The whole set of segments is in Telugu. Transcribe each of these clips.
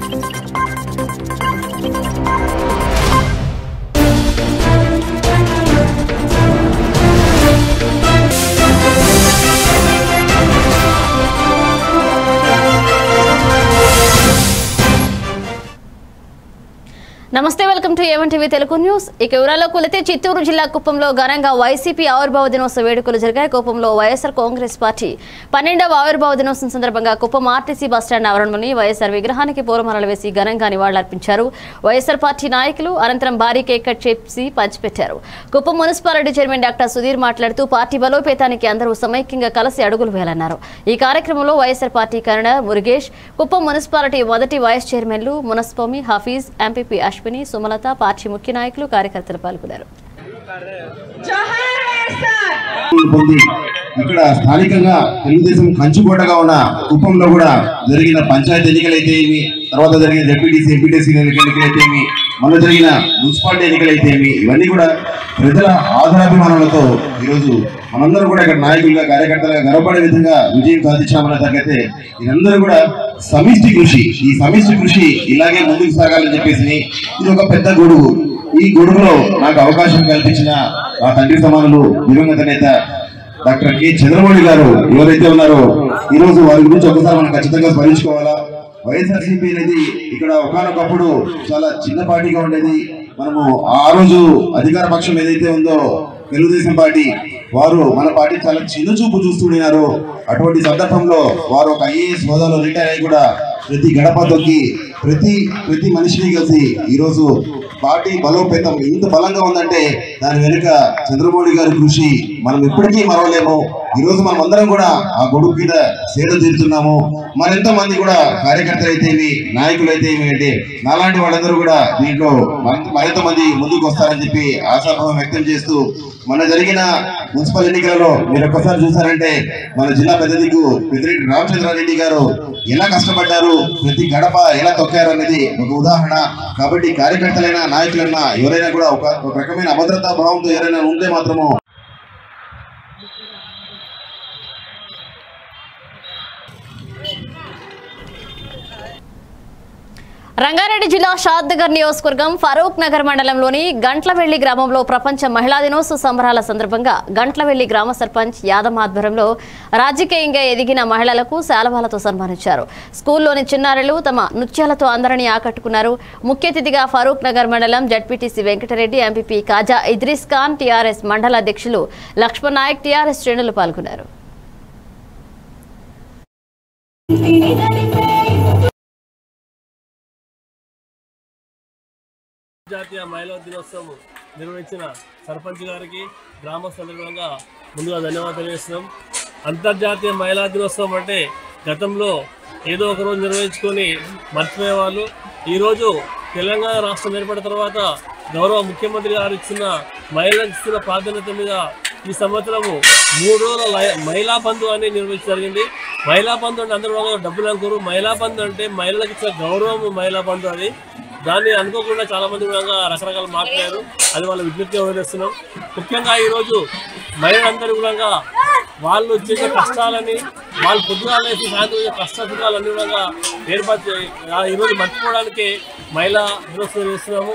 నమస్తే welcome to A one TV Telugu news ఇక వివరాల్లోకి వెళితే చిత్తూరు జిల్లా కుప్పంలో ఘనంగా వైసీపీ ఆవిర్భావ దినోత్సవ వేడుకలు జరిగాయి కుప్పంలో వైఎస్ఆర్ కాంగ్రెస్ పార్టీ పన్నెండవ ఆవిర్భావ దినోత్సవం సందర్భంగా కుప్పం ఆర్టీసీ బస్టాండ్ ఆవరణలోని వైఎస్ఆర్ విగ్రహానికి పూలమాలలు వేసి ఘనంగా నివాళులర్పించారు వైఎస్ఆర్ పార్టీ నాయకులు అనంతరం భారీ కేక్ కట్ చేసి పంచిపెట్టారు Kuppam municipality chairman doctor Sudheer మాట్లాడుతూ పార్టీ బలోపేతానికి అందరూ సమైక్యంగా కలిసి అడుగులు వేయాలన్నారు ఈ కార్యక్రమంలో YSR party convener Murugesh Kuppam municipality మొదటి వైస్ చైర్మన్లు మునస్వామి హఫీజ్ ఎంపీపీ అశ్విని సుమలత పార్టీ ముఖ్య నాయకులు కార్యకర్తలు పాల్గొన్నారు జోహార్ వైఎస్ఆర్ పొంది ఇక్కడ స్థానికంగా తెలుగుదేశం కంచుకోటగా ఉన్న కుప్పంలో కూడా జరిగిన పంచాయతీ ఎన్నికలైతే ఏమి తర్వాత జరిగిన డెప్యూటీసీ ఎంపీటీసీ ఎన్నికలైతే ఏమి మొన్న జరిగిన మున్సిపాలిటీ ఎన్నికలైతే ఏమి ఇవన్నీ కూడా ప్రజల ఆదరాభిమానాలతో ఈరోజు మనందరం కూడా ఇక్కడ నాయకులుగా కార్యకర్తలుగా గర్వపడే విధంగా విజయం సాధించామన్న తగ్గైతే ఇదందరూ కూడా సమిష్టి కృషి ఈ సమిష్టి కృషి ఇలాగే ముందుకు సాగాలని చెప్పేసి ఇది ఒక పెద్ద గొడుగు ఈ గొడుగులో నాకు అవకాశం కల్పించిన ఆ తండ్రి సమానులు దివంగత నేత డాక్టర్ కె చంద్రమౌళి గారు ఎవరైతే ఉన్నారో ఈ రోజు వారి గురించి ఒకసారి మనం ఖచ్చితంగా స్మరించుకోవాలా వైఎస్ఆర్సీపీ అనేది ఇక్కడ ఒకనొకప్పుడు చాలా చిన్న పార్టీగా ఉండేది మనము ఆ రోజు అధికార పక్షం ఏదైతే ఉందో తెలుగుదేశం పార్టీ వారు మన పార్టీ చాలా చిన్న చూపు చూస్తుండినారు అటువంటి సందర్భంలో వారు ఒక ఐఏఎస్ హోదాలో రిటైర్ అయ్యి కూడా ప్రతి గడప తొక్కి ప్రతి ప్రతి మనిషిని కలిసి ఈరోజు పార్టీ బలోపేతం ఇంత బలంగా ఉందంటే దాని వెనుక చంద్రమౌళి గారి కృషి మనం ఎప్పటికీ మరవలేము ఈ రోజు మనం అందరం కూడా ఆ గొడుగు మీద సేద తీరుతున్నాము మరెంతో మంది కూడా కార్యకర్తలు అయితే ఏమి నాయకులు అయితే ఏమి అంటే నాలాంటి వాళ్ళందరూ కూడా దీంట్లో మరింత మరింత మంది ముందుకు వస్తారని చెప్పి ఆశాభావం వ్యక్తం చేస్తూ మన జరిగిన మున్సిపల్ ఎన్నికలలో మీరు ఒక్కసారి చూసారంటే మన జిల్లా పెద్ద దిక్కు పెద్దిరెడ్డి రామచంద్రారెడ్డి గారు ఎలా కష్టపడ్డారు ప్రతి గడప ఎలా తొక్కారు అనేది ఒక ఉదాహరణ కాబట్టి కార్యకర్తలైనా నాయకులైనా ఎవరైనా కూడా ఒక ఒక రకమైన అభద్రతా భావంతో ఎవరైనా ఉంటే మాత్రము రంగారెడ్డి జిల్లా షాద్నగర్ నియోజకవర్గం ఫరూక్ నగర్ మండలంలోని గంట్లవెల్లి గ్రామంలో ప్రపంచ మహిళా దినోత్సవ సంబరాల సందర్భంగా గంట్లవెల్లి గ్రామ సర్పంచ్ యాదవ్ ఆధ్వర్యంలో రాజకీయంగా ఎదిగిన మహిళలకు శాలవాలతో సన్మానించారు స్కూల్లోని చిన్నారులు తమ నృత్యాలతో అందరినీ ఆకట్టుకున్నారు ముఖ్య అతిథిగా ఫరూక్ నగర్ మండలం ZPTC Venkatareddy MPP Khaja Idris Khan TRS మండల అధ్యక్షులు లక్ష్మణ్ నాయక్ టీఆర్ఎస్ శ్రేణులు పాల్గొన్నారు జాతీయ మహిళా దినోత్సవం నిర్వహించిన సర్పంచ్ గారికి గ్రామ సందర్భంగా ముందుగా ధన్యవాదాలు తెలియజేస్తున్నాం అంతర్జాతీయ మహిళా దినోత్సవం అంటే గతంలో ఏదో ఒక రోజు నిర్వహించుకొని మర్చిపోయేవాళ్ళు ఈరోజు తెలంగాణ రాష్ట్రం ఏర్పడిన తర్వాత గౌరవ ముఖ్యమంత్రి గారు ఇచ్చిన మహిళలకు ఇస్తున్న ప్రాధాన్యత మీద ఈ సంవత్సరము మూడు రోజుల లై- మహిళా బంధు అని నిర్వహించడం జరిగింది మహిళా బంధు అంటే అందరూ బాగా డబ్బులు అనుకోరు మహిళా బంధు అంటే మహిళలకు ఇచ్చే గౌరవం మహిళా బంధు అది దాన్ని అనుకోకుండా చాలా మంది కూడా రకరకాల మాట్లాడారు అది వాళ్ళ విజ్ఞప్తిగా వదిలేస్తున్నాం ముఖ్యంగా ఈరోజు మహిళలందరూ కూడా వాళ్ళు చేసే కష్టాలని వాళ్ళు పొద్దుగా లేచి సాయంత్రం చేసే కష్ట సుఖాలన్నీ కూడా ఏర్పాటు చే- ఈరోజు మర్చిపోవడానికి మహిళా దినోత్సవం చేస్తున్నాము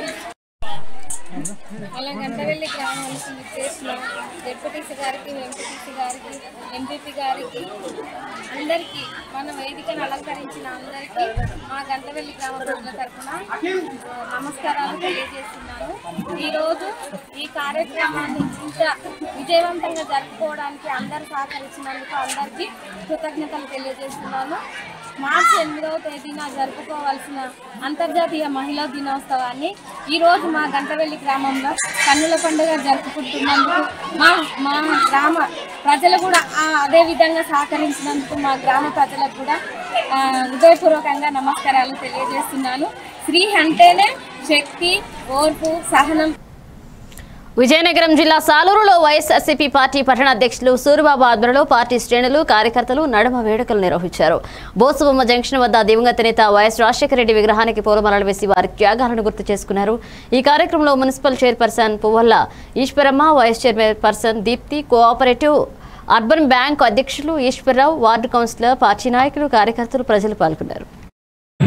అలా గంటవెల్లి గ్రామానికి చేసిన డిప్యూటీసీ గారికి ఎంపీటీసీ గారికి ఎంపీపీ గారికి అందరికీ మన వేదికను అలంకరించిన అందరికీ మా గంటవెల్లి గ్రామ ప్రజల తరఫున ఆ, నమస్కారాలు తెలియజేస్తున్నాను ఈరోజు ఈ కార్యక్రమాన్ని ఇంత విజయవంతంగా జరుపుకోవడానికి అందరు సహకరించినందుకు అందరికీ కృతజ్ఞతలు తెలియజేస్తున్నాను మార్చి ఎనిమిదవ తేదీన జరుపుకోవాల్సిన అంతర్జాతీయ మహిళా దినోత్సవాన్ని ఈరోజు మా గంటవెల్లి గ్రామంలో కన్నుల పండుగ జరుపుకుంటున్నందుకు మా మా గ్రామ ప్రజలు కూడా ఆ అదే విధంగా సహకరించినందుకు మా గ్రామ ప్రజలకు కూడా ఆ, హృదయపూర్వకంగా నమస్కారాలు తెలియజేస్తున్నాను స్త్రీ అంటేనే శక్తి ఓర్పు సహనం విజయనగరం జిల్లా సాలూరులో వైఎస్ఆర్సీపీ పార్టీ పట్టణ అధ్యక్షులు సూరిబాబు ఆధ్వర్యంలో పార్టీ శ్రేణులు కార్యకర్తలు నడుమ వేడుకలు నిర్వహించారు బోసుబొమ్మ జంక్షన్ వద్ద దివంగత నేత వైఎస్ రాజశేఖర రెడ్డి విగ్రహానికి పూలమాలలు వేసి వారి త్యాగాలను గుర్తు చేసుకున్నారు ఈ కార్యక్రమంలో municipal chairperson Puvvala Eshwaramma vice chairperson Deepthi cooperative urban bank అధ్యక్షులు ఈశ్వరరావు వార్డు కౌన్సిలర్ పార్టీ నాయకులు కార్యకర్తలు ప్రజలు పాల్గొన్నారు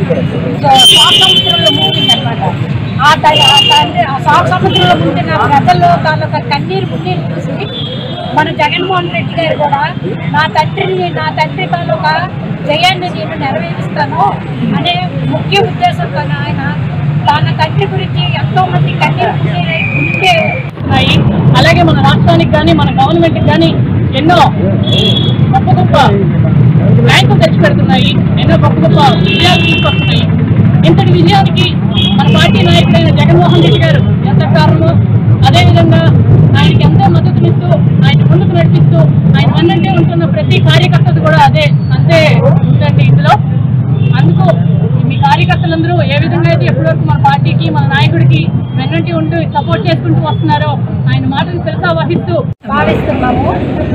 సాగు సముద్రంలో ముంచిందనమాట ఆ టై ఆ తండ్రి ఆ సాగు సముద్రంలో ముంచిన ప్రజల్లో తాలూకా కన్నీరు మున్నీరు చూసి మన జగన్మోహన్ రెడ్డి గారు కూడా నా తండ్రిని నా తండ్రి తాలూకా జయాన్ని నేను నెరవేరుస్తాను అనే ముఖ్య ఉద్దేశంతో ఆయన తన తండ్రి గురించి ఎంతో మంది కన్నీరు మున్నీరు ఉంటే ఉన్నాయి అలాగే మన రాష్ట్రానికి కానీ మన గవర్నమెంట్కి కానీ ఎన్నో గొప్ప గొప్ప ర్యాంకులు తెచ్చి పెడుతున్నాయి ఎన్నో గొప్ప గొప్ప విజయాలు తీసుకొస్తున్నాయి ఇంతటి విజయానికి మన పార్టీ నాయకుడైన జగన్మోహన్ రెడ్డి గారు ఎంత కారణమో అదేవిధంగా ఆయనకి ఎంతో మద్దతునిస్తూ ఆయన ముందుకు నడిపిస్తూ ఆయన వన్నంటే ఉంటున్న ప్రతి కార్యకర్తది కూడా అదే అంతే ఉందండి ఇందులో అందుకు మీ కార్యకర్తలందరూ ఏ విధంగా అయితే ఎప్పటివరకు మన పార్టీకి మన నాయకుడికి వెన్నంటి ఉంటూ సపోర్ట్ చేసుకుంటూ వస్తున్నారో ఆయన మాటను శిరసా వహిస్తూ భావిస్తున్నాము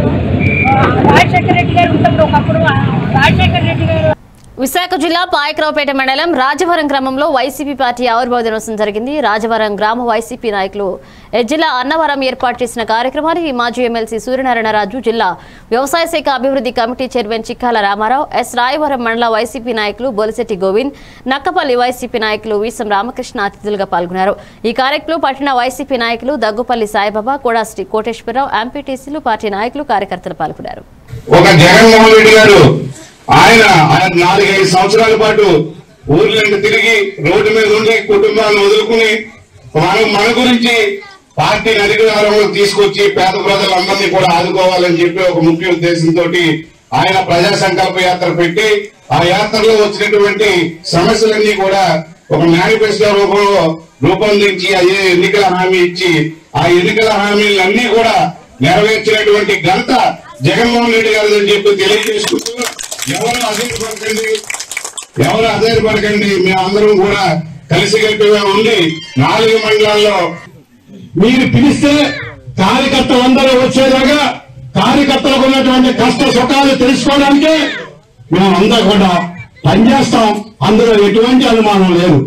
ఆ, రాజశేఖర రెడ్డి గారు ఉన్నప్పుడు ఒకప్పుడు ఆ, రాజశేఖర రెడ్డి గారు విశాఖ జిల్లా పాయకరావుపేట మండలం రాజవరం గ్రామంలో వైసీపీ పార్టీ ఆవిర్భావ దినోత్సవం జరిగింది రాజవరం గ్రామ వైసీపీ నాయకులు జిల్లా అన్నవరం ఏర్పాటు చేసిన కార్యక్రమానికి మాజీ ఎమ్మెల్సీ సూర్యనారాయణరాజు జిల్లా వ్యవసాయ శాఖ అభివృద్ధి committee chairman Chikkala Ramarao S Rayavaram మండల వైసీపీ నాయకులు బొలిశెట్టి గోవింద్ నక్కపల్లి వైసీపీ నాయకులు వీసం రామకృష్ణ అతిథులుగా పాల్గొన్నారు ఈ కార్యక్రమంలో పట్టణ వైసీపీ నాయకులు దగ్గుపల్లి సాయిబాబా కోడాశ్రీ కోటేశ్వరరావు ఎంపీటీసీలు పార్టీ నాయకులు కార్యకర్తలు పాల్గొన్నారు ఒక జగన్మోహన్ రెడ్డి గారు ఆయన ఆయన నాలుగైదు సంవత్సరాల పాటు ఊర్లను తిరిగి రోడ్డు మీద ఉండి కుటుంబాలను వదులుకుని మనం మన గురించి పార్టీ అధికారంలో తీసుకొచ్చి పేద ప్రజలందరినీ కూడా ఆదుకోవాలని చెప్పి ఒక ముఖ్య ఉద్దేశంతో ఆయన ప్రజా సంకల్ప యాత్ర పెట్టి ఆ యాత్రలో వచ్చినటువంటి సమస్యలన్నీ కూడా ఒక మేనిఫెస్టో రూపంలో రూపొందించి అయ్యే ఎన్నికల హామీ ఇచ్చి ఆ ఎన్నికల హామీలన్నీ కూడా నెరవేర్చినటువంటి ఘనత జగన్మోహన్ రెడ్డి గారు అని చెప్పి తెలియజేసుకుంటూ ఎవరు అధైర్యపడకండి ఎవరు అధైర్యపడకండి మేమందరం కూడా కలిసికట్టుగా ఉండి నాలుగు మండలాల్లో మీరు పిలిస్తే కార్యకర్తలందరూ వచ్చేలాగా కార్యకర్తలకు ఉన్నటువంటి కష్ట సుఖాలు తెలుసుకోవడానికే మేమంతా కూడా పనిచేస్తాం అందులో ఎటువంటి అనుమానం లేదు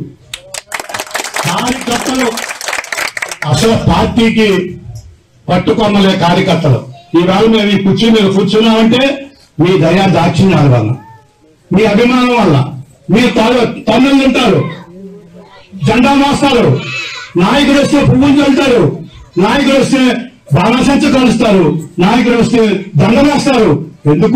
కార్యకర్తలు అసలు పార్టీకి పట్టుకొమ్మలే కార్యకర్తలు ఈవేళ మేము ఈ కుర్చీ మీద కూర్చున్నామంటే మీ దయా దాక్షిణ్యాల వల్ల మీ అభిమానం వల్ల మీరు తన్నులు తింటారు జెండా మోస్తారు నాయకుడు వస్తే పువ్వులు చల్లుతారు నాయకుడు వస్తే బాణసంచ కలుస్తారు నాయకుడు వస్తే దండం వేస్తారు ఎందుకు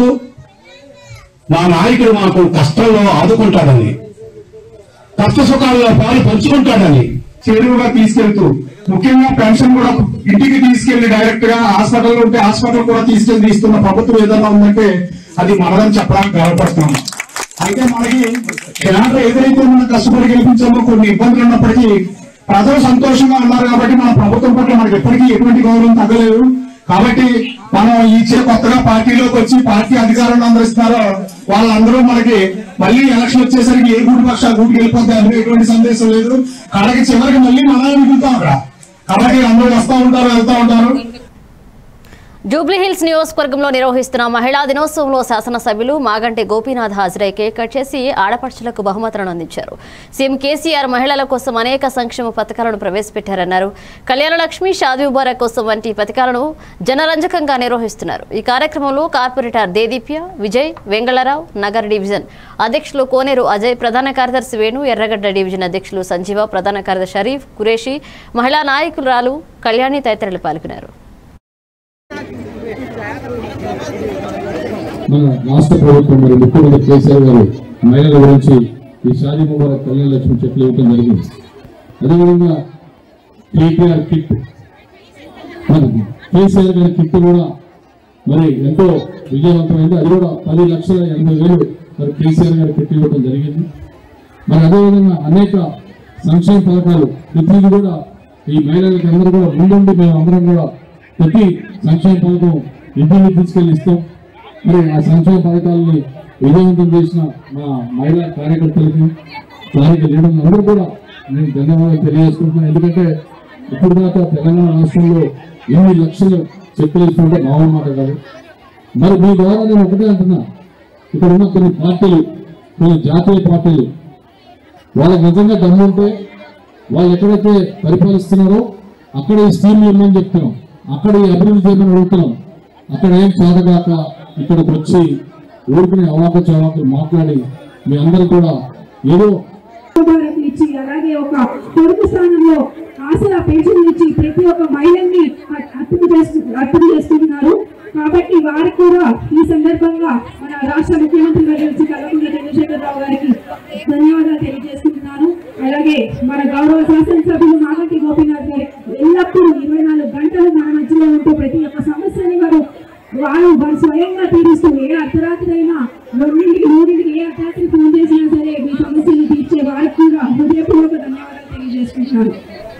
మా నాయకుడు మాకు కష్టంలో ఆదుకుంటాడని కష్ట సుఖాల్లో పాలు పంచుకుంటాడని చేరువుగా తీసుకెళ్తూ ముఖ్యంగా పెన్షన్ కూడా ఇంటికి తీసుకెళ్లి డైరెక్ట్ గా హాస్పిటల్ ఉంటే హాస్పిటల్ కూడా తీసుకెళ్లి ఇస్తున్న ప్రభుత్వం ఏదైనా ఉందంటే అది మనదని చెప్పడానికి గర్వపడుతున్నాం అయితే మనకి కేంద్రం ఏదైతే మనం కష్టపడి గెలిపించామో కొన్ని ఇబ్బందులు ఉన్నప్పటికీ ప్రజలు సంతోషంగా ఉన్నారు కాబట్టి మన ప్రభుత్వం పట్ల మనకి ఎప్పటికీ ఎటువంటి గౌరవం తగ్గలేదు కాబట్టి మనం ఇచ్చే కొత్తగా పార్టీలోకి వచ్చి పార్టీ అధికారంలో అందరిస్తున్నారో వాళ్ళందరూ మనకి మళ్ళీ ఎలక్షన్ వచ్చేసరికి ఏ గూటి పక్ష గూటికి వెళ్ళిపోతే అందులో ఎటువంటి సందేశం లేదు కడకి చివరికి మళ్ళీ మనల్ని మిగులుతాం అక్కడ కాబట్టి అందరూ వస్తూ ఉంటారు వెళ్తూ ఉంటారు జూబ్లీహిల్స్ నియోజకవర్గంలో నిర్వహిస్తున్న మహిళా దినోత్సవంలో శాసనసభ్యులు మాగంటి గోపీనాథ్ హాజరై కేక్ కట్ చేసి ఆడపడుచులకు బహుమతులను అందించారు సీఎం కేసీఆర్ మహిళల కోసం అనేక సంక్షేమ పథకాలను ప్రవేశపెట్టారన్నారు కళ్యాణ లక్ష్మి షాదీ ముబారక్ కోసం వంటి పథకాలను జనరంజకంగా నిర్వహిస్తున్నారు ఈ కార్యక్రమంలో కార్పొరేటర్ దేదీప్య విజయ్ వెంగళరావు నగర్ డివిజన్ అధ్యక్షులు కోనేరు అజయ్ ప్రధాన కార్యదర్శి వేణు ఎర్రగడ్డ డివిజన్ అధ్యక్షులు సంజీవ ప్రధాన కార్యదర్శి షరీఫ్ కురేషి మహిళా నాయకురాలు కళ్యాణి తదితరులు పాల్గొన్నారు మన రాష్ట్ర ప్రభుత్వం మరి ముఖ్యమంత్రి కేసీఆర్ గారు మహిళల గురించి ఈ షాదీ ముబారక్ కళ్యాణ లక్ష్మి చెట్లు ఇవ్వడం జరిగింది అదేవిధంగా కేటీఆర్ కిట్ మరి కేసీఆర్ గారి కిట్ కూడా మరి ఎంతో విజయవంతమైంది అది కూడా పది లక్షల ఎనభై వేలు మరి కేసీఆర్ గారి కిట్ ఇవ్వడం జరిగింది మరి అదేవిధంగా అనేక సంక్షేమ పథకాలు ప్రతిదీ కూడా ఈ మహిళలకి అందరూ కూడా ముందుండి మేము అందరం కూడా ప్రతి సంక్షేమ పథకం ఇంటిని తీసుకెళ్ళి ఇస్తాం మరి ఆ సంక్షేమ పథకాలని విజయవంతం చేసిన మా మహిళా కార్యకర్తలకి స్థానిక లీడర్లు అందరూ కూడా నేను ధన్యవాదాలు తెలియజేసుకుంటున్నాను ఎందుకంటే ఇప్పుడు దాకా తెలంగాణ రాష్ట్రంలో ఎన్ని లక్షలు చెక్కులు ఇస్తుంటే మామూలు మాట కాదు మరి మీ ద్వారా నేను ఒకటే అంటున్నా ఇక్కడ ఉన్న కొన్ని పార్టీలు కొన్ని జాతీయ పార్టీలు వాళ్ళకి నిజంగా దమ్ముంటే వాళ్ళు ఎక్కడైతే పరిపాలిస్తున్నారో అక్కడ ఈ స్కీమ్ ఇవ్వమని చెప్తున్నాం అక్కడ ఈ అభివృద్ధి చేయమని అడుగుతున్నాం అక్కడ ఏం కాదగాక ఇక్కడికి వచ్చి ఊరికి అవాక చవాకులు మాట్లాడి మీ అందరూ కూడా ఏదో భారత్ ఇచ్చి అలాగే ఒక పొరుగు స్థానంలో ఆసరా పెన్షన్ ఇచ్చి ప్రతి ఒక్క మహిళల్ని అర్థం చేస్తు అర్థం చేస్తున్నారు కాబట్టి వారికి కూడా ఈ సందర్భంగా మన రాష్ట్ర ముఖ్యమంత్రి గారి కల్వకుంట్ల చంద్రశేఖరరావు గారికి ధన్యవాదాలు తెలియజేస్తున్నాను అలాగే మన గౌరవ శాసనసభ్యులు మాగంటి గోపీనాథ్ గారి ఎల్లప్పుడూ ఇరవై నాలుగు గంటలు మన మధ్యలో ఉంటూ ప్రతి ఒక్క సమస్యని వారు వారు వారు స్వయంగా తీరుస్తూ ఏ అర్ధరాత్రి అయినా రెండింటికి మూడింటికి ఏ అర్ధరాత్రి ఫోన్ చేసినా సరే మీ సమస్యలు తీర్చే వారికి కూడా హృదయపూర్వక ధన్యవాదాలు తెలియజేసుకుంటున్నాను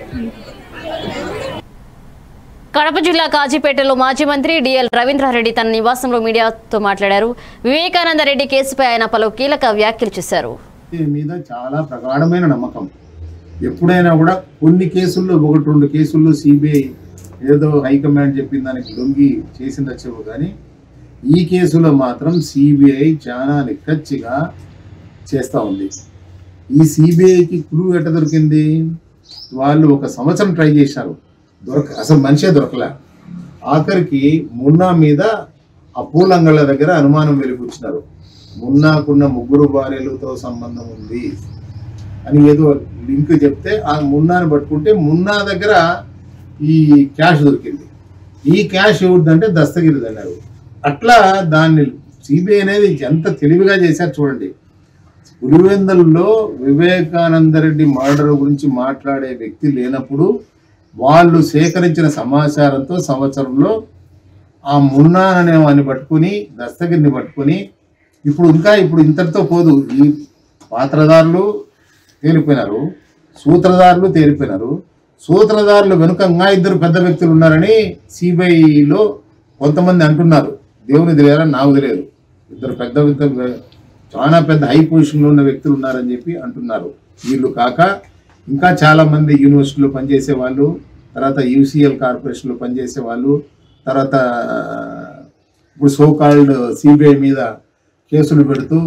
కడప జిల్లా కాజీపేటలో మాజీ మంత్రి డిఎల్ రవీంద్రారెడ్డి తన నివాసంలో మీడియాతో మాట్లాడారు వివేకానంద రెడ్డి కేసుపై ఆయన పలు కీలక వ్యాఖ్యలు చేశారు దీని మీద చాలా ప్రగాఢమైన నమ్మకం ఎప్పుడైనా కూడా కొన్ని కేసుల్లో ఒకటి రెండు కేసుల్లో సిబిఐ ఏదో హైకమాండ్ చెప్పిన దానికి లొంగి చేసిందచ్చేమో కానీ ఈ కేసులో మాత్రం సిబిఐ చాలా నిక్కచ్చిగా చేస్తూ ఉంది ఈ సిబిఐకి క్లూ ఎట్ట దొరికింది వాళ్ళు ఒక సంవత్సరం ట్రై చేశారు దొరక అసలు మనిషే దొరకలే ఆఖరికి మున్నా మీద ఆ పూలంగళ్ళ దగ్గర అనుమానం వెలిపుచ్చినారు మున్నాకున్న ముగ్గురు భార్యలతో సంబంధం ఉంది అని ఏదో లింక్ చెప్తే ఆ మున్నాని పట్టుకుంటే మున్నా దగ్గర ఈ క్యాష్ దొరికింది ఈ క్యాష్ ఎవరిదంటే దస్తగిరిది అన్నారు అట్లా దాన్ని సిబిఐ అనేది ఎంత తెలివిగా చేశారు చూడండి పులివెందుల్లో వివేకానందరెడ్డి మర్డర్ గురించి మాట్లాడే వ్యక్తి లేనప్పుడు వాళ్ళు సేకరించిన సమాచారంతో సంవత్సరంలో ఆ మున్నా అనే వాడిని పట్టుకుని దస్తగిరిని పట్టుకుని ఇప్పుడు ఇంకా ఇప్పుడు ఇంతటితో పోదు ఈ పాత్రదారులు తేలిపోయినారు సూత్రధారులు తేలిపోయినారు సూత్రధారులు వెనుక ఇంకా ఇద్దరు పెద్ద వ్యక్తులు ఉన్నారని సిబిఐలో కొంతమంది అంటున్నారు దేవుని తెలియాలా నాకు తెలియదు ఇద్దరు పెద్ద పెద్ద చాలా పెద్ద హై పొజిషన్లో ఉన్న వ్యక్తులు ఉన్నారని చెప్పి అంటున్నారు వీళ్ళు కాక ఇంకా చాలా మంది యూనివర్సిటీలో పనిచేసే వాళ్ళు తర్వాత యూసీఎల్ కార్పొరేషన్లో పనిచేసే వాళ్ళు తర్వాత ఇప్పుడు సో కాల్డ్ సిబిఐ మీద కేసులు పెడుతూ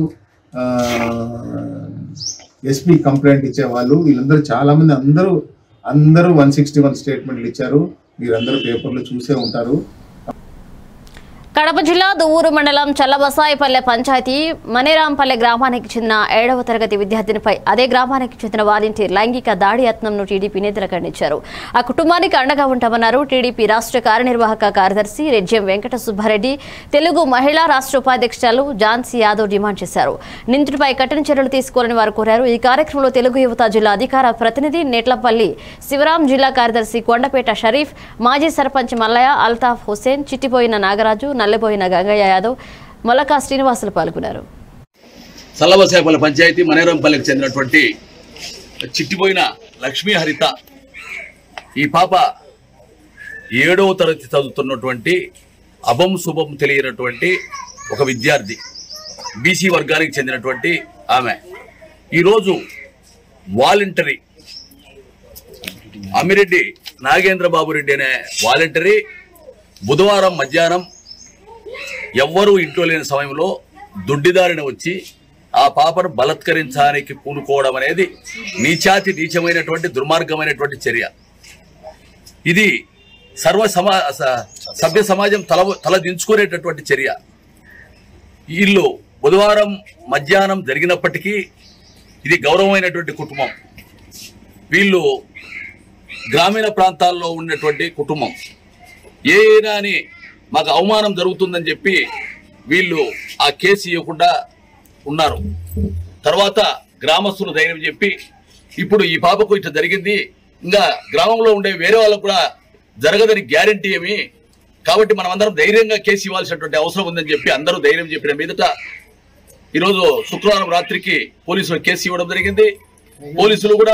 ఎస్పీ కంప్లైంట్ ఇచ్చేవాళ్ళు వీళ్ళందరూ చాలా మంది అందరూ అందరూ వన్ సిక్స్టీ వన్ స్టేట్మెంట్లు ఇచ్చారు మీరందరూ పేపర్లో చూసే ఉంటారు కడప జిల్లా దువ్వూరు మండలం చల్లబసాయిపల్లె పంచాయతీ మనేరాంపల్లె గ్రామానికి చెందిన ఏడవ తరగతి విద్యార్థినిపై అదే గ్రామానికి చెందిన వాలంటీర్ లైంగిక దాడి యత్నంను టీడీపీ నేతలు ఖండించారు ఆ కుటుంబానికి అండగా ఉంటామన్నారు టీడీపీ రాష్ట్ర కార్యనిర్వాహక కార్యదర్శి రెడ్జెం వెంకట సుబ్బారెడ్డి తెలుగు మహిళా రాష్ట్ర ఉపాధ్యక్షురాలు ఝాన్సీ యాదవ్ డిమాండ్ చేశారు నిందితుడిపై కఠిన చర్యలు తీసుకోవాలని వారు కోరారు ఈ కార్యక్రమంలో తెలుగు యువత జిల్లా అధికార ప్రతినిధి నేట్లపల్లి శివరాం జిల్లా కార్యదర్శి కొండపేట షరీఫ్ మాజీ సర్పంచ్ మల్లయ్య అల్తాఫ్ హుసేన్ చిట్టిపోయిన నాగరాజు నల్లబోయిన గంగయ్య యాదవ్ మొలకా శ్రీనివాసులు పాల్గొన్నారు సల్లవసేపల్లి పంచాయతీ మనేరంపల్లికి చెందినటువంటి చిట్టిపోయిన లక్ష్మీ హరిత ఈ పాప ఏడవ తరగతి చదువుతున్నటువంటి అభం శుభం తెలియనటువంటి ఒక విద్యార్థి బీసీ వర్గానికి చెందినటువంటి ఆమె ఈరోజు వాలంటరీ అమ్మిరెడ్డి నాగేంద్ర బాబు రెడ్డి అనే వాలంటరీ బుధవారం మధ్యాహ్నం ఎవ్వరూ ఇంట్లో లేని సమయంలో దుడ్డిదారిన వచ్చి ఆ పాపను బలత్కరించడానికి పూనుకోవడం అనేది నీచాతి నీచమైనటువంటి దుర్మార్గమైనటువంటి చర్య ఇది సర్వ సమా స- సభ్య సమాజం తల తల దించుకునేటటువంటి చర్య వీళ్ళు బుధవారం మధ్యాహ్నం జరిగినప్పటికీ ఇది గౌరవమైనటువంటి కుటుంబం వీళ్ళు గ్రామీణ ప్రాంతాల్లో ఉన్నటువంటి కుటుంబం ఏనా అని మాకు అవమానం జరుగుతుందని చెప్పి వీళ్ళు ఆ కేసు ఇవ్వకుండా ఉన్నారు తర్వాత గ్రామస్తులు ధైర్యం చెప్పి ఇప్పుడు ఈ పాపకు ఇట్లా జరిగింది ఇంకా గ్రామంలో ఉండే వేరే వాళ్ళకు కూడా జరగదని గ్యారంటీ ఏమి కాబట్టి మనం అందరం ధైర్యంగా కేసు ఇవ్వాల్సినటువంటి అవసరం ఉందని చెప్పి అందరూ ధైర్యం చెప్పిన మీదట ఈరోజు శుక్రవారం రాత్రికి పోలీసులు కేసు ఇవ్వడం జరిగింది పోలీసులు కూడా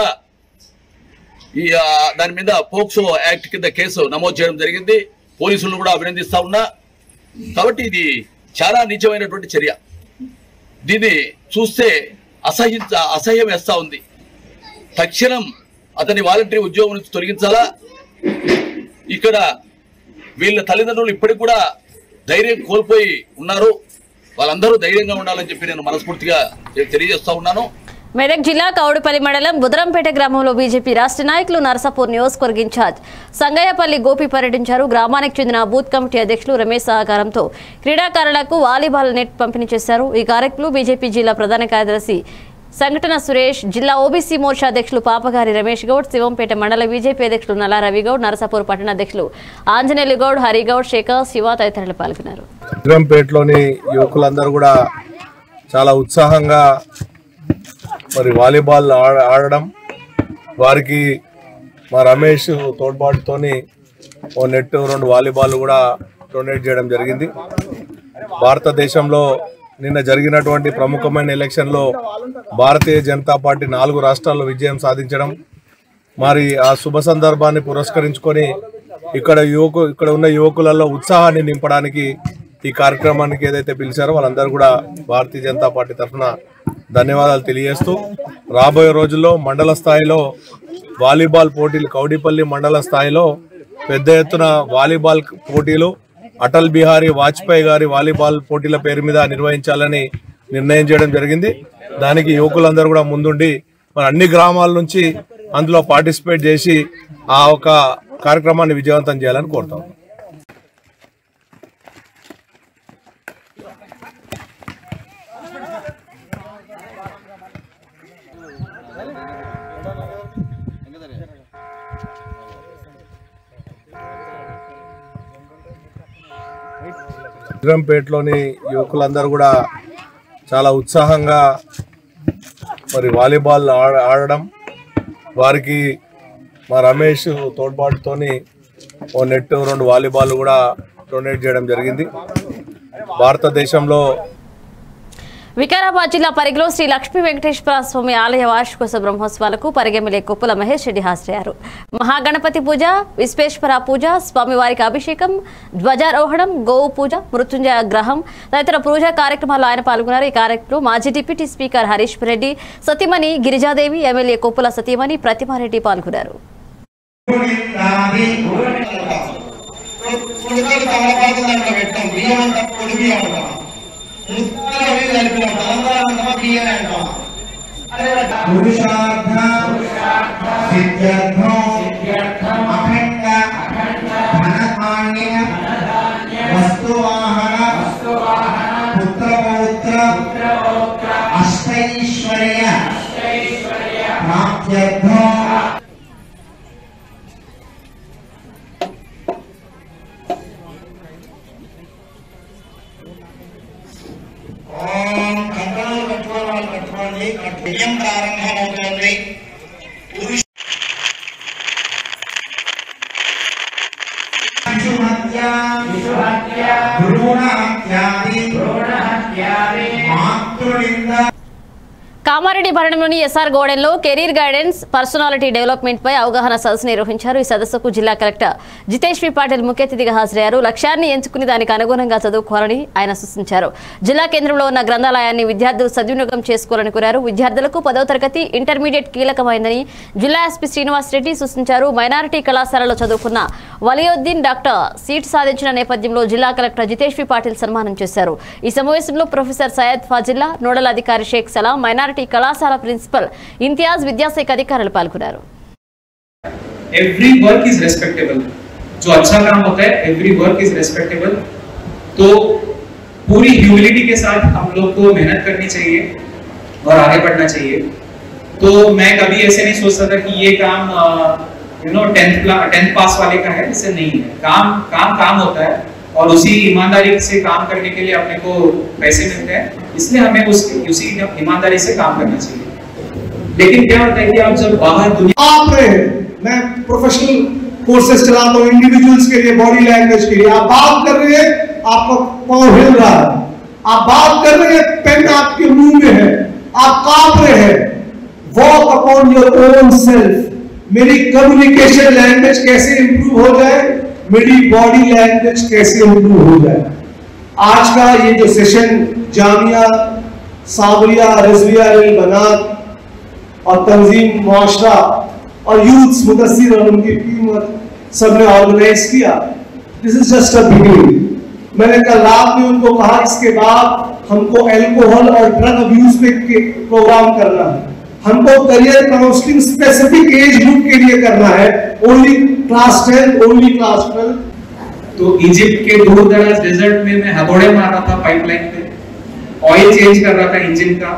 ఈ ఆ, దాని మీద పోక్సో యాక్ట్ కింద కేసు నమోదు చేయడం జరిగింది పోలీసులను కూడా అభినందిస్తా ఉన్నా కాబట్టి ఇది చాలా నీచమైనటువంటి చర్య దీన్ని చూస్తే అసహించ అసహ్యం వేస్తా ఉంది తక్షణం అతని వాలంటరీ ఉద్యోగం నుంచి తొలగించాలా ఇక్కడ వీళ్ళ తల్లిదండ్రులు ఇప్పటికి కూడా ధైర్యం కోల్పోయి ఉన్నారు వాళ్ళందరూ ధైర్యంగా ఉండాలని చెప్పి నేను మనస్ఫూర్తిగా తెలియజేస్తా ఉన్నాను మెదక్ జిల్లా కౌడుపల్లి మండలం బుదరంపేట గ్రామంలో బీజేపీ రాష్ట్ర నాయకులు నరసాపూర్ నియోజకవర్గ ఇన్ఛార్జ్ సంగయ్యపల్లి గోపి పర్యటించారు గ్రామానికి చెందిన బూత్ కమిటీ అధ్యక్షులు రమేష్ సహకారంతో క్రీడాకారులకు వాలీబాల్ నెట్ పంపిణీ చేశారు ఈ కార్యక్రమంలో బీజేపీ జిల్లా ప్రధాన కార్యదర్శి సంఘటన సురేష్ జిల్లా ఓబీసీ మోర్చా అధ్యక్షులు పాపగారి రమేష్ గౌడ్ శివంపేట మండల బీజేపీ అధ్యక్షులు నల్లా రవిగౌడ్ నరసాపూర్ పట్టణ అధ్యక్షులు ఆంజనేయులు గౌడ్ హరిగౌడ్ శేఖర్ శివ తదితరులు పాల్గొన్నారు విక్రంపేటలోని యువకులందరూ కూడా చాలా ఉత్సాహంగా మరి వాలీబాల్ ఆడ ఆడడం వారికి మా రమేష్ తోడ్పాటుతోని ఓ నెట్ రెండు వాలీబాల్ కూడా డొనేట్ చేయడం జరిగింది భారతదేశంలో నిన్న జరిగినటువంటి ప్రముఖమైన ఎలక్షన్లో భారతీయ జనతా పార్టీ నాలుగు రాష్ట్రాల్లో విజయం సాధించడం మరి ఆ శుభ సందర్భాన్ని పురస్కరించుకొని ఇక్కడ యువకు ఇక్కడ ఉన్న యువకులలో ఉత్సాహాన్ని నింపడానికి ఈ కార్యక్రమానికి ఏదైతే పిలిచారో వాళ్ళందరూ కూడా భారతీయ జనతా పార్టీ తరఫున ధన్యవాదాలు తెలియజేస్తూ రాబోయే రోజుల్లో మండల స్థాయిలో వాలీబాల్ పోటీలు కౌడిపల్లి మండల స్థాయిలో పెద్ద ఎత్తున వాలీబాల్ పోటీలు అటల్ బిహారీ వాజ్పేయి గారి వాలీబాల్ పోటీల పేరు మీద నిర్వహించాలని నిర్ణయం చేయడం జరిగింది దానికి యువకులందరూ కూడా ముందుండి మరి అన్ని గ్రామాల నుంచి అందులో పార్టిసిపేట్ చేసి ఆ ఒక కార్యక్రమాన్ని విజయవంతం చేయాలని కోరుతాం విక్రంపేటలోని యువకులందరూ కూడా చాలా ఉత్సాహంగా మరి వాలీబాల్ ఆడ- ఆడడం వారికి మా రమేష్ తోడ్పాటుతోని ఓ నెట్ రెండు వాలీబాల్ కూడా డొనేట్ చేయడం జరిగింది భారతదేశంలో వికారాబాద్ జిల్లా పరిగిలో శ్రీ లక్ష్మీ వెంకటేశ్వర స్వామి ఆలయ వార్షికోత్సవ బ్రహ్మోత్సవాలకు పరిగెమిలే కుప్పల మహేష్ రెడ్డి హాజరయ్యారు మహాగణపతి పూజ విశ్వేశ్వర పూజ స్వామివారికి అభిషేకం ధ్వజారోహణం గోవు పూజ మృత్యుంజయ గ్రహం తదితర పూజా కార్యక్రమాల్లో ఆయన పాల్గొన్నారు ఈ కార్యక్రమంలో మాజీ డిప్యూటీ స్పీకర్ హరీష్ రెడ్డి సతీమణి గిరిజాదేవి ఎమ్మెల్యే కొప్పుల సతీమణి ప్రతిమారెడ్డి పాల్గొన్నారు అష్టైశ్వర్య ప్రాప్త్యర్థం ఓం కంకణాలు కట్టుకోవాలి వాళ్ళు కట్టుకోండి బియ్యం ప్రారంభమవుతుంది పురుష మాతృనింద కామారెడ్డి పట్టణంలోని ఎస్ఆర్ గోడెన్లో కెరీర్ గైడెన్స్ పర్సనాలిటీ డెవలప్మెంట్ పై అవగాహన సదస్సు నిర్వహించారు ఈ సదస్సుకు జిల్లా కలెక్టర్ జితేష్ వి పాటిల్ ముఖ్య అతిథిగా హాజరయ్యారు లక్ష్యాన్ని ఎంచుకుని దానికి అనుగుణంగా చదువుకోవాలని ఆయన సూచించారు జిల్లా కేంద్రంలో ఉన్న గ్రంథాలయాన్ని విద్యార్థులు సద్వినియోగం చేసుకోవాలని కోరారు విద్యార్థులకు పదవ తరగతి ఇంటర్మీడియట్ కీలకమైందని జిల్లా ఎస్పీ శ్రీనివాస్ రెడ్డి సూచించారు మైనారిటీ కళాశాలలో చదువుకున్న వలియుద్దీన్ డాక్టర్ సీట్ సాధించిన నేపథ్యంలో జిల్లా కలెక్టర్ జితేష్ వి పాటిల్ సన్మానం చేశారు ఈ సమావేశంలో ప్రొఫెసర్ సయ్యద్ ఫాజిల్లా నోడల్ అధికారి షేక్ సలాం మైనారిటీ కళాశాల ప్రిన్సిపల్ ఇంతియాజ్ విద్యాశాఖ అధికారులు పాల్గొన్నారు एवरी वर्क इज रेस्पेक्टेबल जो अच्छा काम होता है एवरी वर्क इज रेस्पेक्टेबल तो पूरी ह्यूमिलिटी के साथ हम लोग को मेहनत करनी चाहिए और आगे बढ़ना चाहिए तो मैं कभी ऐसे नहीं सोचता था कि ये काम you know tenth tenth pass वाले का है इससे नहीं है काम काम काम होता है और उसी ईमानदारी से काम करने के लिए अपने को पैसे मिलते हैं इसलिए हमें उस उसी ईमानदारी से काम करना चाहिए लेकिन क्या होता है कि आप जब बाहर दुनिया आप रहे हैं मैं प्रोफेशनल कोर्सेज चलाता हूँ इंडिविजुअल्स के लिए बॉडी लैंग्वेज के लिए आप बात कर रहे हैं आपका पाँव हिल रहा है आप बात कर रहे हैं पेन आपके मुंह में है आप कांप रहे हैं walk upon your own self मेरी कम्युनिकेशन लैंग्वेज कैसे इंप्रूव हो जाए मेरी बॉडी लैंग्वेज कैसे इंप्रूव हो जाए आज का ये जो सेशन जामिया सावरिया रजविया बनात और तंजीम मुआशरा और यूथ मुदस्सिर और उनकी टीम और सब ने ऑर्गेनाइज किया this is just a beginning मैंने कल रात में उनको कहा इसके बाद हमको अल्कोहल और ड्रग अब्यूज पे के- प्रोग्राम करना है हमको career counselling specific age group के लिए करना है only class ten only class twelve तो इजिप्ट के दूर दराज डेजर्ट में मैं हथौड़े मार रहा था पाइपलाइन पे ऑयल चेंज कर रहा था इंजन का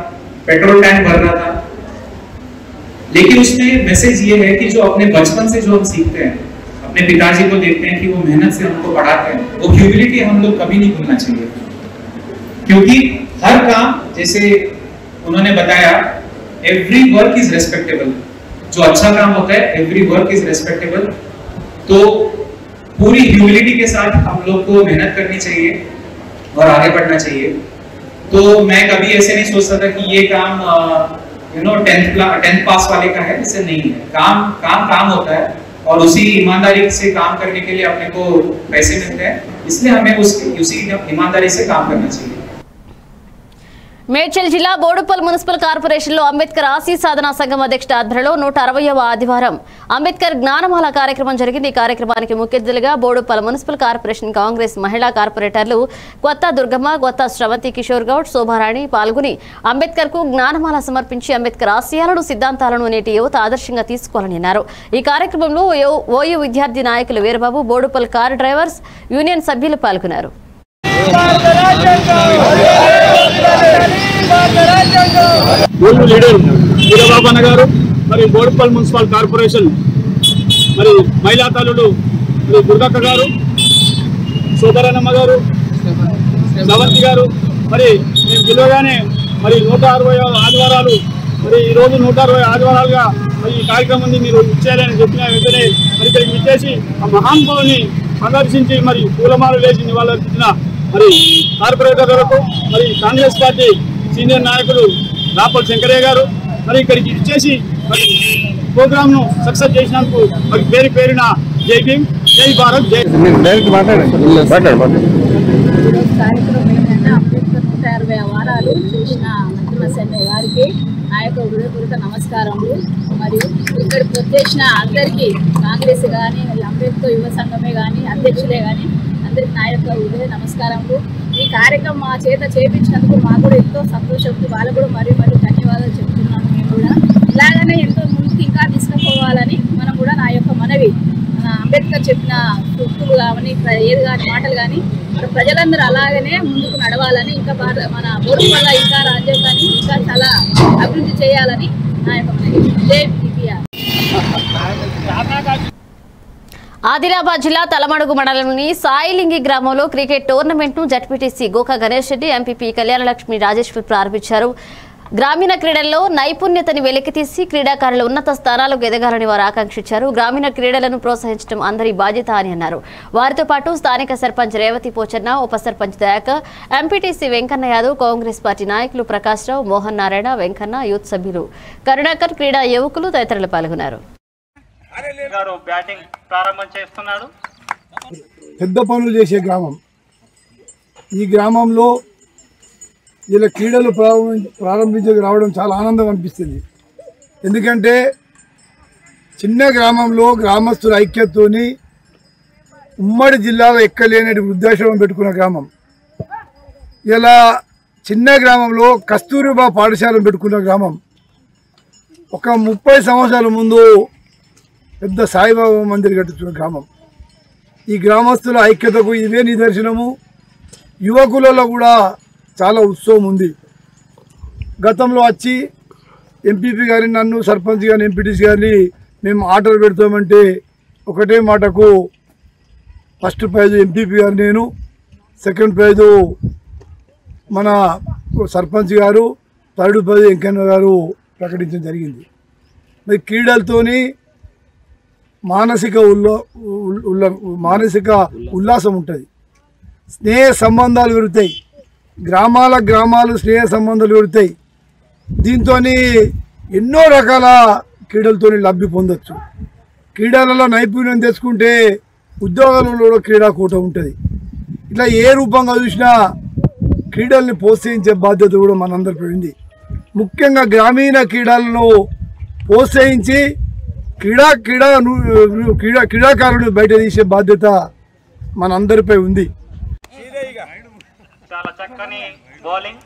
पेट्रोल टैंक भर रहा था लेकिन उसमें मैसेज ये है कि जो अपने बचपन से जो हम सीखते हैं अपने पिताजी को देखते हैं कि वो मेहनत से हमको पढ़ाते हैं वो ह्यूमिलिटी हम लोग कभी नहीं भूलना चाहिए क्योंकि हर काम जैसे उन्होंने बताया एवरी वर्क इज रेस्पेक्टेबल जो अच्छा काम होता है एवरी वर्क इज रेस्पेक्टेबल तो पूरी ह्यूमिलिटी के साथ हम लोग को मेहनत करनी चाहिए और आगे बढ़ना चाहिए तो मैं कभी ऐसे नहीं सोचता था कि ये काम you know tenth tenth pass वाले का है ऐसे नहीं है काम काम काम होता है और उसी ईमानदारी से काम करने के लिए अपने को पैसे मिलते हैं इसलिए हमें उस उसी ईमानदारी से काम करना चाहिए మేడ్చల్ జిల్లా బోడుపల్ మున్సిపల్ కార్పొరేషన్లో అంబేద్కర్ ఆశీ సాధనా సంఘం అధ్యక్షుడు ఆధ్వర్యంలో నూట అరవయవ ఆదివారం అంబేద్కర్ జ్ఞానమాల కార్యక్రమం జరిగింది ఈ కార్యక్రమానికి ముఖ్య అతిథులుగా బోడుపల్ మున్సిపల్ కార్పొరేషన్ కాంగ్రెస్ మహిళా కార్పొరేటర్లు కొత్త దుర్గమ్మ కొత్త శ్రవంతి కిషోర్ గౌడ్ శోభారాణి పాల్గొని అంబేద్కర్ కు జ్ఞానమాల సమర్పించి అంబేద్కర్ ఆశయాలను సిద్ధాంతాలను నేటి యువత ఆదర్శంగా తీసుకోవాలని అన్నారు ఈ కార్యక్రమంలో ఓ- ఓయూ విద్యార్థి నాయకులు Veerababu Boduppal car drivers union సభ్యులు పాల్గొన్నారు ఊరు లీడర్ వీరబాబన్న గారు మరి బోడుపల్ మున్సిపల్ కార్పొరేషన్ మరి మహిళా తల్లుడు మరి దుర్గక్క గారు సోదరనమ్మ గారు సవంతి గారు మరి మేము పిలవగానే మరి నూట అరవై ఆదివారాలు మరి ఈ రోజు నూట అరవై ఆదివారాలుగా మరి ఈ కార్యక్రమం మీరు ఇచ్చేయాలని చెప్పిన వెంటనే మరి ఇక్కడికి ఇచ్చేసి ఆ మహానుభావుని సందర్శించి మరి పూలమాలు వేసి నివాళులర్పించిన మరి కార్పొరేటర్లకు మరి కాంగ్రెస్ పార్టీ సీనియర్ నాయకులు రాపల్ శంకరయ్య గారు మరి ఇక్కడికి ఇచ్చేసి మరి ప్రోగ్రామ్ ను సక్సెస్ చేసినందుకు మరి పేరు పేరున జై భీమ్ జై భారత్ జై ఈరోజు కార్యక్రమం ఏంటంటే అంబేద్కర్ నూట అరవై వారాలు చేసిన మధ్యమ సెన్నయ్య గారికి నా యొక్క హృదయపూర్వక నమస్కారములు మరియు ఇక్కడికి వచ్చేసిన అందరికీ కాంగ్రెస్ కానీ అంబేద్కర్ యువ సంఘమే కానీ అధ్యక్షులే కానీ అందరికి నా యొక్క హృదయ నమస్కారములు ఈ కార్యక్రమం మా చేత చేపించినందుకు మాకు కూడా ఎంతో సంతోషం ఉంది వాళ్ళకు కూడా మరీ మరీ ధన్యవాదాలు చెప్తున్నాను మేము కూడా ఇలాగనే ఎంతో ముందుకు ఇంకా తీసుకుపోవాలని మనం కూడా నా యొక్క మనవి మన అంబేద్కర్ చెప్పిన సూక్తులు కానీ ప్ర- ఏది కానీ మాటలు కానీ మన ప్రజలందరూ అలాగనే ముందుకు నడవాలని ఇంకా భారత మన బోర్డు వల్ల ఇంకా రాజ్యాంగాన్ని ఇంకా చాలా అభివృద్ధి చేయాలని నా యొక్క మనవి జై పిపిఆర్ ఆదిలాబాద్ జిల్లా తలమడుగు మండలంలోని సాయిలింగి గ్రామంలో క్రికెట్ టోర్నమెంట్ ను జడ్పీటీసీ గోకా గణేష్ రెడ్డి ఎంపీపీ కళ్యాణలక్ష్మి రాజేశ్వర్ ప్రారంభించారు గ్రామీణ క్రీడల్లో నైపుణ్యతని వెలికితీసి క్రీడాకారులు ఉన్నత స్థానాలకు ఎదగాలని వారు ఆకాంక్షించారు గ్రామీణ క్రీడలను ప్రోత్సహించడం అందరి బాధ్యత అని అన్నారు వారితో పాటు స్థానిక సర్పంచ్ రేవతి పోచన్న ఉప sarpanch Dayakar MPTC Venkanna Yadav Congress party నాయకులు ప్రకాష్ రావు మోహన్ నారాయణ వెంకన్న యూత్ సభ్యులు కరుణాకర్ క్రీడా యువకులు తదితరులు పాల్గొన్నారు గారు బ్యాటింగ్ ప్రారంభం చేస్తున్నాడు పెద్ద పనులు చేసే గ్రామం ఈ గ్రామంలో ఇలా క్రీడలు ప్రారంభి ప్రారంభించే రావడం చాలా ఆనందం అనిపిస్తుంది ఎందుకంటే చిన్న గ్రామంలో గ్రామస్తుల ఐక్యతతోని ఉమ్మడి జిల్లాలో ఎక్కలేని వృద్ధాశ్రమం పెట్టుకున్న గ్రామం ఇలా చిన్న గ్రామంలో కస్తూరిబా పాఠశాలను పెట్టుకున్న గ్రామం ఒక ముప్పై సంవత్సరాల ముందు పెద్ద సాయిబాబా మందిర్ కట్టుతున్న గ్రామం ఈ గ్రామస్తుల ఐక్యతకు ఇవే నిదర్శనము యువకులలో కూడా చాలా ఉత్సవం ఉంది గతంలో వచ్చి ఎంపీపీ గారిని నన్ను సర్పంచ్ గారిని ఎంపీటీసీ గారిని మేము ఆర్డర్ పెడతామంటే ఒకటే మాటకు ఫస్ట్ ప్రైజ్ ఎంపీపీ గారు నేను సెకండ్ ప్రైజు మన సర్పంచ్ గారు థర్డ్ ప్రైజ్ వెంకన్న గారు ప్రకటించడం జరిగింది మరి క్రీడలతోని మానసిక ఉల్ల ఉల్ల మానసిక ఉల్లాసం ఉంటుంది స్నేహ సంబంధాలు పెరుగుతాయి గ్రామాల గ్రామాలు స్నేహ సంబంధాలు పెరుగుతాయి దీంతో ఎన్నో రకాల క్రీడలతో లబ్ధి పొందొచ్చు క్రీడలలో నైపుణ్యం తెచ్చుకుంటే ఉద్యోగాలలో కూడా క్రీడాకూట ఉంటుంది ఇట్లా ఏ రూపంగా చూసినా క్రీడల్ని ప్రోత్సహించే బాధ్యత కూడా మనందరిపై ఉంది ముఖ్యంగా గ్రామీణ క్రీడలను ప్రోత్సహించి క్రీడా క్రీడా ను- క్రీడా క్రీడాకారులను బయట తీసే బాధ్యత మనందరిపై ఉంది చాలా చక్కని bowling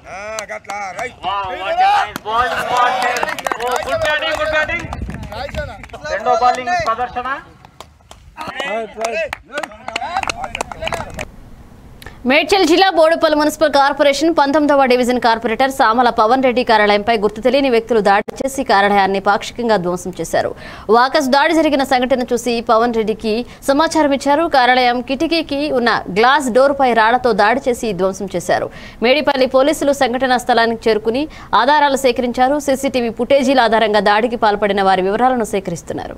good batting good batting రెండో బౌలింగ్ ప్రదర్శన మేడ్చల్ జిల్లా బోడుపల్లి మున్సిపల్ కార్పొరేషన్ పంతొమ్మిదవ డివిజన్ కార్పొరేటర్ సామల పవన్ రెడ్డి కార్యాలయంపై గుర్తు తెలియని వ్యక్తులు దాడి చేసి కార్యాలయాన్ని పాక్షికంగా ధ్వంసం చేశారు వాకస్ దాడి జరిగిన సంఘటన చూసి పవన్ రెడ్డికి సమాచారం ఇచ్చారు కార్యాలయం కిటికీకి ఉన్న గ్లాస్ డోర్ పై రాళ్లతో దాడి చేసి ధ్వంసం చేశారు మేడిపల్లి పోలీసులు సంఘటనా స్థలానికి చేరుకుని ఆధారాలు సేకరించారు సీసీటీవీ ఫుటేజీల ఆధారంగా దాడికి పాల్పడిన వారి వివరాలను సేకరిస్తున్నారు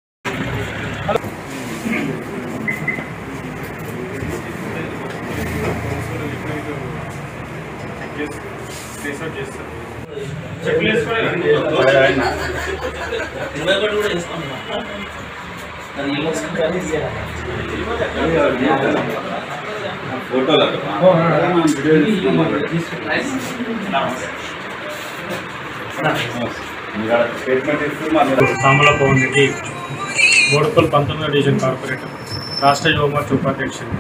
సామల పవన్ రెడ్డి బోడుపల్ పంతొమ్మిదో డివిజన్ కార్పొరేటర్ రాష్ట్ర యువ మోర్చా ఉపాధ్యక్షుడు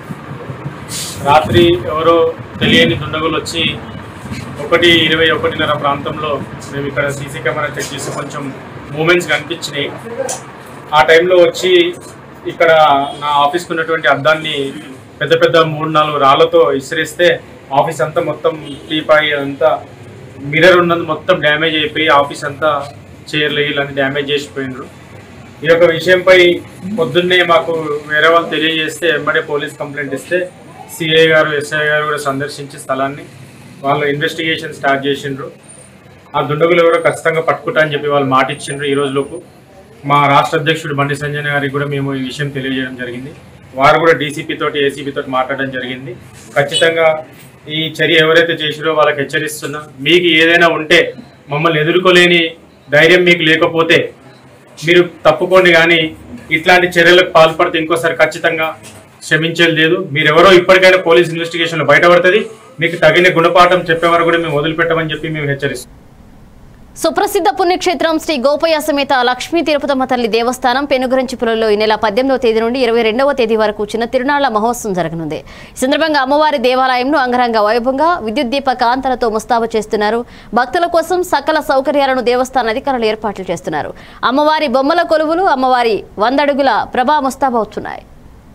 రాత్రి ఎవరో తెలియని దుండగులు వచ్చి ఒకటి ఇరవై ఒకటిన్నర ప్రాంతంలో మేము ఇక్కడ సీసీ కెమెరా చెక్ చేసి కొంచెం మూమెంట్స్ కనిపించినాయి ఆ టైంలో వచ్చి ఇక్కడ నా ఆఫీస్కి ఉన్నటువంటి అద్దాన్ని పెద్ద పెద్ద మూడు నాలుగు రాళ్లతో ఇసిరేస్తే ఆఫీస్ అంతా మొత్తం టీపాయి అంతా మిర్రర్ ఉన్నది మొత్తం డ్యామేజ్ అయిపోయి ఆఫీస్ అంతా చైర్లు ఇలాంటి డ్యామేజ్ చేసిపోయినారు ఈ యొక్క విషయంపై పొద్దున్నే మాకు వేరే వాళ్ళు తెలియజేస్తే వెంబడే పోలీస్ కంప్లైంట్ ఇస్తే సిఐ గారు ఎస్ఐ గారు కూడా సందర్శించి స్థలాన్ని వాళ్ళు ఇన్వెస్టిగేషన్ స్టార్ట్ చేసిండ్రు ఆ దుండగులు ఎవరో ఖచ్చితంగా పట్టుకుంటా అని చెప్పి వాళ్ళు మాట ఇచ్చిండ్రు ఈ రోజులోపు మా రాష్ట్ర అధ్యక్షుడు బండి సంజయ్ గారికి కూడా మేము ఈ విషయం తెలియజేయడం జరిగింది వారు కూడా డీసీపీ తోటి ఏసీపీ తోటి మాట్లాడడం జరిగింది ఖచ్చితంగా ఈ చర్య ఎవరైతే చేసిరో వాళ్ళకి హెచ్చరిస్తున్నా మీకు ఏదైనా ఉంటే మమ్మల్ని ఎదుర్కోలేని ధైర్యం మీకు లేకపోతే మీరు తప్పుకోండి కానీ ఇట్లాంటి చర్యలకు పాల్పడితే ఇంకోసారి ఖచ్చితంగా క్షమించేది లేదు మీరెవరో ఇప్పటికైనా పోలీస్ ఇన్వెస్టిగేషన్లో బయటపడుతుంది మీకు తగిన గుణపాఠం చెప్పే వరకు కూడా మేము వదిలిపెట్టమని చెప్పి మేము హెచ్చరిస్తాం సుప్రసిద్ధ పుణ్యక్షేత్రం శ్రీ గోపయ్య సమేత లక్ష్మీ తిరుపతమ్మ తల్లి దేవస్థానం పెనుగురంచిపులలో ఈ నెల పద్దెనిమిదవ తేదీ నుండి ఇరవై రెండవ తేదీ వరకు చిన్న తిరునాళ్ల మహోత్సవం జరగనుంది ఈ సందర్భంగా అమ్మవారి దేవాలయంను అంగరంగ వైభవంగా విద్యుత్ దీప కాంతలతో ముస్తాబు చేస్తున్నారు భక్తుల కోసం సకల సౌకర్యాలను దేవస్థాన అధికారులు ఏర్పాట్లు చేస్తున్నారు అమ్మవారి బొమ్మల కొలువులు అమ్మవారి వందడుగుల ప్రభా ముస్తాబవుతున్నాయి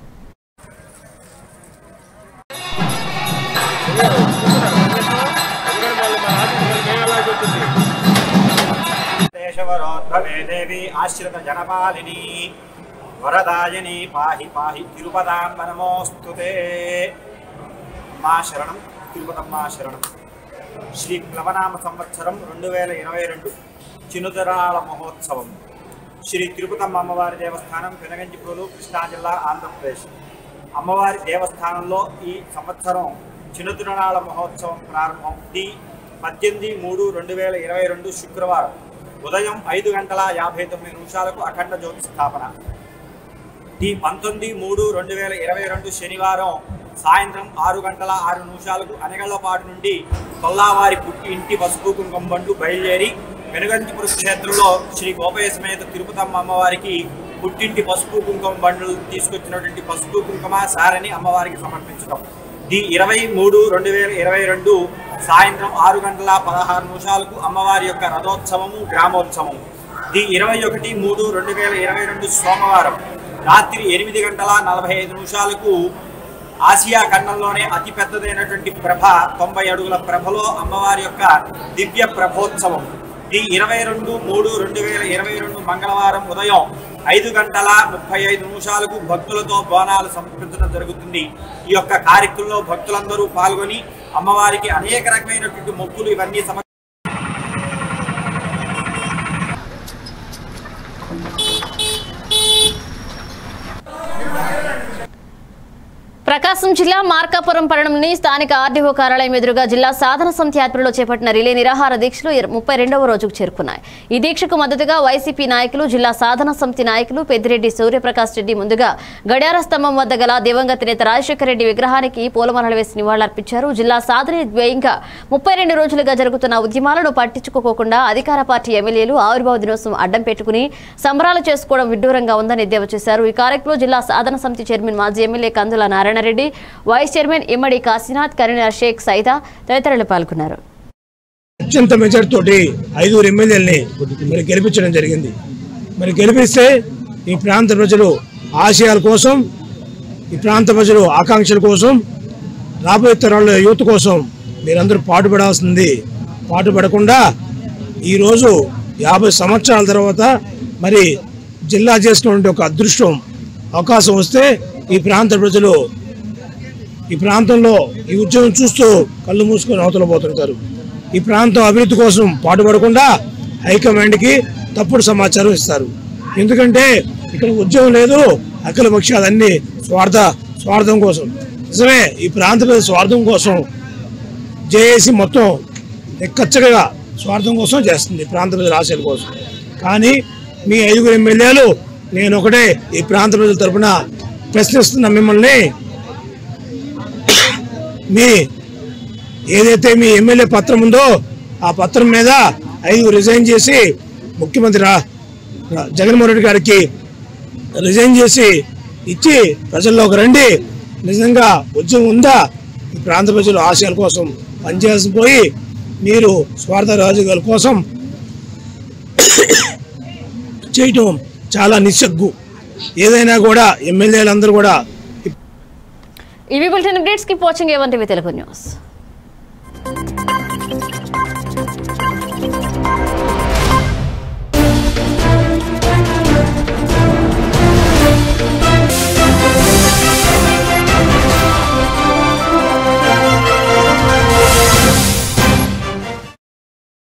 దేశవరోద్భవే దేవి ఆశ్రిత జనపాలిని వరదాయని పాహి పాహి తిరుపదాంబ నమోస్తుతే మా శరణం తిరుపతమ్మ శరణం శ్రీ ప్లవనామ సంవత్సరం రెండు వేల ఇరవై రెండు చినుతరాల మహోత్సవం శ్రీ తిరుపతమ్మ అమ్మవారి దేవస్థానం పెనగంజిప్రోలు కృష్ణా జిల్లా ఆంధ్రప్రదేశ్ అమ్మవారి దేవస్థానంలో ఈ సంవత్సరం చినుతిరునాళ మహోత్సవం ప్రారంభం ది పద్దెనిమిది మూడు రెండు వేల ఇరవై రెండు శుక్రవారం ఉదయం ఐదు గంటల యాభై తొమ్మిది నిమిషాలకు అఖండ జ్యోతి స్థాపన ది పంతొమ్మిది మూడు రెండు వేల ఇరవై రెండు శనివారం సాయంత్రం ఆరు గంటల ఆరు నిమిషాలకు అనగళ్లపాడు నుండి కొల్లావారి పుట్టి ఇంటి పసుపు కుంకుమ బండ్లు బయలుదేరి వెనుగంతిపుర క్షేత్రంలో శ్రీ గోపయ్య సమేత తిరుపతమ్మ అమ్మవారికి పుట్టింటి పసుపు కుంకుమ బండ్లు తీసుకొచ్చినటువంటి పసుపు కుంకుమ సారని అమ్మవారికి సమర్పించడం ది ఇరవై మూడు రెండు వేల ఇరవై రెండు సాయంత్రం ఆరు గంటల పదహారు నిమిషాలకు అమ్మవారి యొక్క రథోత్సవము గ్రామోత్సవము ది ఇరవై ఒకటి మూడు రెండు వేల ఇరవై రెండు సోమవారం రాత్రి ఎనిమిది గంటల నలభై ఐదు నిమిషాలకు ఆసియా ఖండంలోనే అతి పెద్దదైనటువంటి ప్రభ తొంభై అడుగుల ప్రభలో అమ్మవారి యొక్క దివ్య ప్రభోత్సవం ది ఇరవై రెండు మూడు రెండు వేల ఇరవై రెండు మంగళవారం ఉదయం ఐదు గంటల ముప్పై ఐదు నిమిషాలకు భక్తులతో బోనాలు సమర్పించడం జరుగుతుంది ఈ యొక్క కార్యక్రమంలో భక్తులందరూ పాల్గొని అమ్మవారికి అనేక రకమైనటువంటి మొక్కులు ఇవన్నీ సమ ప్రకాశం జిల్లా మార్కాపురం పట్టణంలోని స్థానిక ఆర్డీఓ కార్యాలయం ఎదురుగా జిల్లా సాధన సమితి ఆధ్వర్యంలో చేపట్టిన రిలే నిరాహార దీక్షలు ఇర- ముప్పై రెండవ రోజుకు చేరుకున్నాయి ఈ దీక్షకు మద్దతుగా వైసీపీ నాయకులు జిల్లా సాధన సమితి నాయకులు పెద్దిరెడ్డి సూర్యప్రకాష్ రెడ్డి ముందుగా గడియార స్తంభం వద్ద గల దివంగత నేత రాజశేఖర రెడ్డి విగ్రహానికి పూలమాలలు వేసి నివాళులర్పించారు జిల్లా సాధన ద్వయంగా ముప్పై రెండు రోజులుగా జరుగుతున్న ఉద్యమాలను పట్టించుకోకుండా అధికార పార్టీ ఎమ్మెల్యేలు ఆవిర్భావ దినోత్సవం అడ్డం పెట్టుకుని సంబరాలు చేసుకోవడం విడ్డూరంగా ఉందని ఎద్దేవా చేశారు ఈ కార్యక్రమంలో జిల్లా సాధన సమితి చైర్మన్ మాజీ MLA Kandula Narayanareddy vice chairman Immadi Kashinath Karimnagar Sheikh Saida తదితరులు పాల్గొన్నారు అత్యంత మెజార్టీ తోటి ఐదుగురు ఎమ్మెల్యేలని మరి గెలిపించడం జరిగింది మరి గెలిపిస్తే ఈ ప్రాంత ప్రజలు ఆశయాల కోసం ఈ ప్రాంత ప్రజలు ఆకాంక్షల కోసం రాబోయే తరాల యువత కోసం మీరందరూ పాటుపడాల్సింది పాటుపడకుండా ఈరోజు యాభై సంవత్సరాల తర్వాత మరి జిల్లా చేసుకునే ఒక అదృష్టం అవకాశం వస్తే ఈ ప్రాంత ప్రజలు ఈ ప్రాంతంలో ఈ ఉద్యోగం చూస్తూ కళ్ళు మూసుకొని అవతల పోతుంటారు ఈ ప్రాంతం అభివృద్ధి కోసం పాటుపడకుండా హైకమాండ్కి తప్పుడు సమాచారం ఇస్తారు ఎందుకంటే ఇక్కడ ఉద్యోగం లేదు అఖిల పక్షాలన్నీ స్వార్థ స్వార్థం కోసం నిజమే ఈ ప్రాంత ప్రజల స్వార్థం కోసం జేఏసీ మొత్తం ఎక్కచ్చగా స్వార్థం కోసం చేస్తుంది ఈ ప్రాంత ప్రజల ఆశల కోసం కానీ మీ ఐదుగురు ఎమ్మెల్యేలు నేను ఒకటే ఈ ప్రాంత ప్రజల తరపున ప్రశ్నిస్తున్న మిమ్మల్ని మీ ఏదైతే మీ ఎమ్మెల్యే పత్రం ఉందో ఆ పత్రం మీద ఐదు రిజైన్ చేసి ముఖ్యమంత్రి రా- రా- జగన్మోహన్ రెడ్డి గారికి రిజైన్ చేసి ఇచ్చి ప్రజల్లోకి రండి నిజంగా ఉద్యమం ఉందా ఈ ప్రాంత ప్రజల ఆశయాల కోసం పనిచేసి పోయి మీరు స్వార్థ రాజకీయాల కోసం చేయటం చాలా నిస్సగ్గు ఏదైనా కూడా ఎమ్మెల్యేలందరూ కూడా ఇవి bulletin updates keep watching A one TV Telugu news